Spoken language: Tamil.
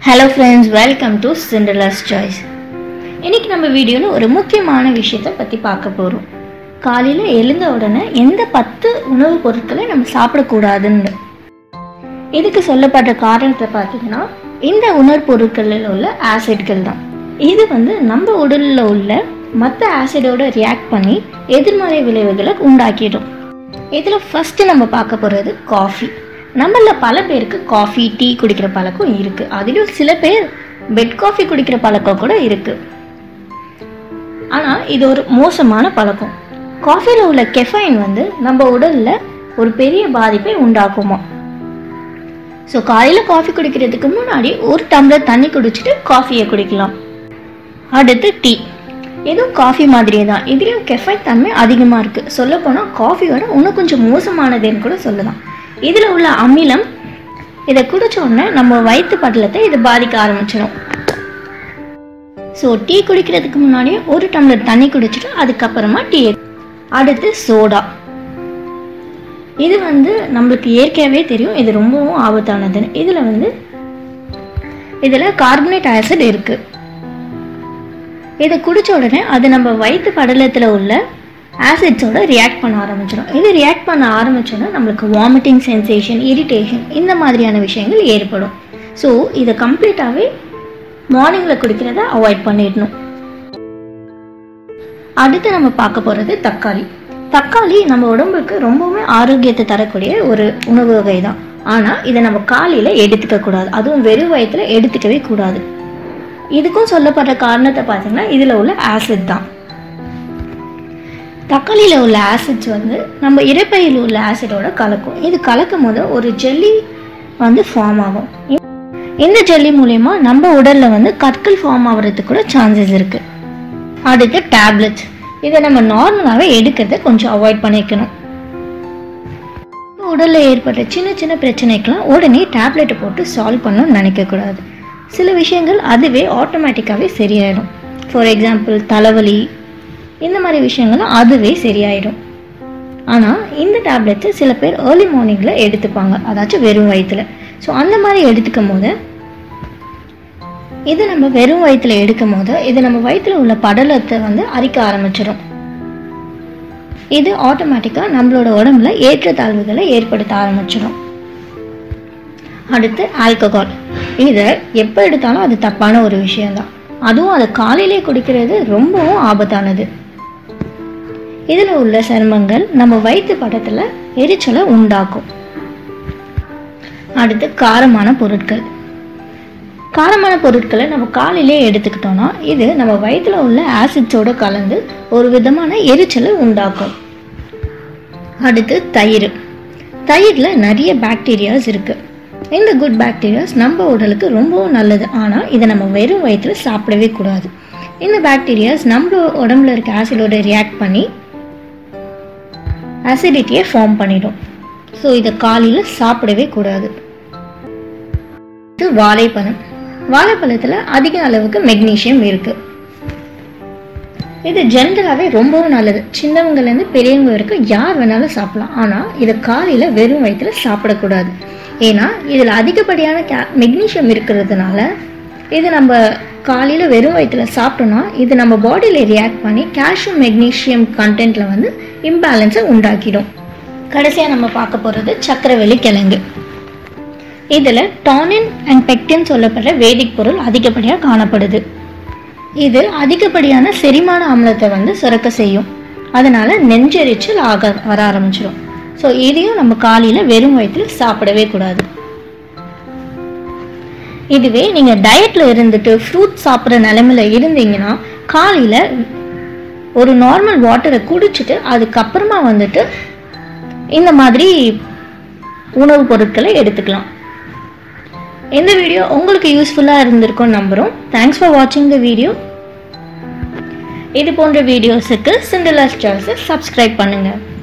hello friends welcome to Cinderella's choice இன்னைக்கு நம்ம வீடியோவில் ஒரு முக்கியமான விஷயத்தை பற்றி பார்க்க போகிறோம் காலையில் எழுந்த உடனே எந்த பத்து உணவுப் பொருட்களை நம்ம சாப்பிடக்கூடாதுன்னு இதுக்கு சொல்லப்பட்ட காரணத்தை பார்த்தீங்கன்னா இந்த உணவுப் பொருட்களில் உள்ள ஆசிட்கள் தான் இது வந்து நம்ம உடலில் உள்ள மற்ற ஆசிடோட ரியாக்ட் பண்ணி எதிர்மறை விளைவுகளை உண்டாக்கிடும் இதில் ஃபஸ்ட்டு நம்ம பார்க்க போகிறது காஃபி நம்மள பல பேருக்கு காஃபி டீ குடிக்கிற பழக்கம் இருக்குது அதிலும் சில பேர் பெட் காஃபி குடிக்கிற பழக்கம் கூட இருக்குது ஆனால் இது ஒரு மோசமான பழக்கம் காஃபியில் உள்ள கெஃபைன் வந்து நம்ம உடலில் ஒரு பெரிய பாதிப்பை உண்டாக்குமா ஸோ காலையில் காஃபி குடிக்கிறதுக்கு முன்னாடி ஒரு டம்ளர் தண்ணி குடிச்சிட்டு காஃபியை குடிக்கலாம் அடுத்து டீ இதுவும் காஃபி மாதிரியே தான் இதுலேயும் கெஃபைன் தன்மை அதிகமாக இருக்குது சொல்லப்போனால் காஃபியோட இன்னும் கொஞ்சம் மோசமானதுன்னு கூட சொல்லலாம் இதில் உள்ள அமிலம் இதை குடிச்ச உடனே நம்ம வயிற்று படலத்தை இது பாதிக்க ஆரம்பிச்சிடும் ஸோ டீ குடிக்கிறதுக்கு முன்னாடியே ஒரு டம்ளர் தண்ணி குடிச்சிட்டு அதுக்கப்புறமா டீ அடுத்து சோடா இது வந்து நம்மளுக்கு இயற்கையாகவே தெரியும் இது ரொம்பவும் ஆபத்தானதுன்னு இதில் வந்து இதில் கார்பனேட் ஆசிட் இருக்குது இதை குடிச்ச உடனே அது நம்ம வயிற்று படலத்தில் உள்ள ஆசிட்ஸோட ரியாக்ட் பண்ண ஆரம்பிச்சிடும் இது ரியாக்ட் பண்ண ஆரம்பிச்சோன்னா நம்மளுக்கு வாமிட்டிங் சென்சேஷன் இரிட்டேஷன் இந்த மாதிரியான விஷயங்கள் ஏற்படும் ஸோ இதை கம்ப்ளீட்டாகவே மார்னிங்கில் குடிக்கிறத அவாய்ட் பண்ணிடணும் அடுத்து நம்ம பார்க்க போகிறது தக்காளி தக்காளி நம்ம உடம்புக்கு ரொம்பவுமே ஆரோக்கியத்தை தரக்கூடிய ஒரு உணவு வகை தான் ஆனால் இதை நம்ம காலையில் எடுத்துக்க கூடாது அதுவும் வெறும் வயத்தில் எடுத்துக்கவே கூடாது இதுக்கும் சொல்லப்படுற காரணத்தை பார்த்தீங்கன்னா இதில் உள்ள ஆசிட் தான் தக்காளியில் உள்ள ஆசிட்ஸ் வந்து நம்ம இறைப்பையில் உள்ள ஆசிடோட கலக்கும் இது கலக்கும் போது ஒரு ஜெல்லி வந்து ஃபார்ம் ஆகும் இந்த ஜெல்லி மூலயமா நம்ம உடலில் வந்து கற்கள் ஃபார்ம் ஆகிறதுக்கு கூட சான்சஸ் இருக்குது அடுத்து டேப்லெட்ஸ் இதை நம்ம நார்மலாகவே எடுக்கிறத கொஞ்சம் அவாய்ட் பண்ணிக்கணும் உடலில் ஏற்பட்ட சின்ன சின்ன பிரச்சனைக்கெல்லாம் உடனே டேப்லெட்டை போட்டு சால்வ் பண்ணணும்னு நினைக்கக்கூடாது சில விஷயங்கள் அதுவே ஆட்டோமேட்டிக்காகவே சரியாயிடும் ஃபார் எக்ஸாம்பிள் தலைவலி இந்த மாதிரி விஷயங்கள்லாம் அதுவே சரியாயிடும் ஆனால் இந்த டேப்லெட்ஸை சில பேர் ஏர்லி மார்னிங்கில் எடுத்துப்பாங்க அதாச்சும் வெறும் வயிற்றில் ஸோ அந்த மாதிரி எடுத்துக்கும் போது இது நம்ம வெறும் வயிற்றில் எடுக்கும் போது இது நம்ம வயிற்றில் உள்ள படலத்தை வந்து அரிக்க ஆரம்பிச்சிடும் இது ஆட்டோமேட்டிக்காக நம்மளோட உடம்புல ஏற்றத்தாழ்வுகளை ஏற்படுத்த ஆரம்பிச்சிடும் அடுத்து ஆல்கஹால் இதை எப்போ எடுத்தாலும் அது தப்பான ஒரு விஷயம்தான் அதுவும் அதை காலையிலே குடிக்கிறது ரொம்பவும் ஆபத்தானது இதில் உள்ள சருமங்கள் நம்ம வயிற்று படத்தில் எரிச்சலை உண்டாக்கும் அடுத்து காரமான பொருட்கள் காரமான பொருட்களை நம்ம காலையிலே எடுத்துக்கிட்டோம்னா இது நம்ம வயிற்றில் உள்ள ஆசிட்ஸோட கலந்து ஒரு விதமான எரிச்சலை உண்டாக்கும் அடுத்து தயிர் தயிரில் நிறைய பாக்டீரியாஸ் இருக்குது இந்த குட் பாக்டீரியாஸ் நம்ம உடலுக்கு ரொம்பவும் நல்லது ஆனால் இதை நம்ம வெறும் வயிற்றில் சாப்பிடவே கூடாது இந்த பாக்டீரியாஸ் நம்ம உடம்புல இருக்க ஆசிடோட ரியாக்ட் பண்ணி அசிடிட்டியை ஃபார்ம் பண்ணிடும் ஸோ இதை காலையில் சாப்பிடவே கூடாது இது வாழைப்பழம் வாழைப்பழத்தில் அதிக அளவுக்கு மெக்னீஷியம் இருக்குது இது ஜென்ரலாகவே ரொம்பவும் நல்லது சின்னவங்கலேருந்து பெரியவங்க வரைக்கும் யார் வேணாலும் சாப்பிடலாம் ஆனால் இதை காலையில் வெறும் வயிற்றில் சாப்பிடக்கூடாது ஏன்னா இதில் அதிகப்படியான கே மெக்னீஷியம் இருக்கிறதுனால இது நம்ம காலையில் வெறும் வயிற்றில் சாப்பிட்டோம்னா இது நம்ம பாடியில் ரியாக்ட் பண்ணி கால்சியம் மெக்னீஷியம் கண்டென்ட்டில் வந்து இம்பேலன்ஸை உண்டாக்கிடும் கடைசியாக நம்ம பார்க்க போகிறது சக்கரவெளி கிழங்கு இதில் டானின் அண்ட் பெக்டின் சொல்லப்படுற வேதிக் பொருள் அதிகப்படியாக காணப்படுது இது அதிகப்படியான செரிமான அமிலத்தை வந்து சுரக்க செய்யும் அதனால நெஞ்செரிச்சல் ஆக வர ஆரம்பிச்சிடும் ஸோ இதையும் நம்ம காலையில் வெறும் வயிற்றில் சாப்பிடவே கூடாது இதுவே நீங்கள் டயட்டில் இருந்துட்டு ஃப்ரூட் சாப்பிட்ற நிலமையில இருந்தீங்கன்னா காலையில் ஒரு நார்மல் வாட்டரை குடிச்சிட்டு அதுக்கப்புறமா வந்துட்டு இந்த மாதிரி உணவுப் பொருட்களை எடுத்துக்கலாம் இந்த வீடியோ உங்களுக்கு யூஸ்ஃபுல்லாக இருந்திருக்கும்னு நம்புகிறோம் தேங்க்ஸ் ஃபார் வாட்சிங் த வீடியோ இது போன்ற வீடியோஸுக்கு சிண்டலாஸ் சாய்ஸை சப்ஸ்கிரைப் பண்ணுங்கள்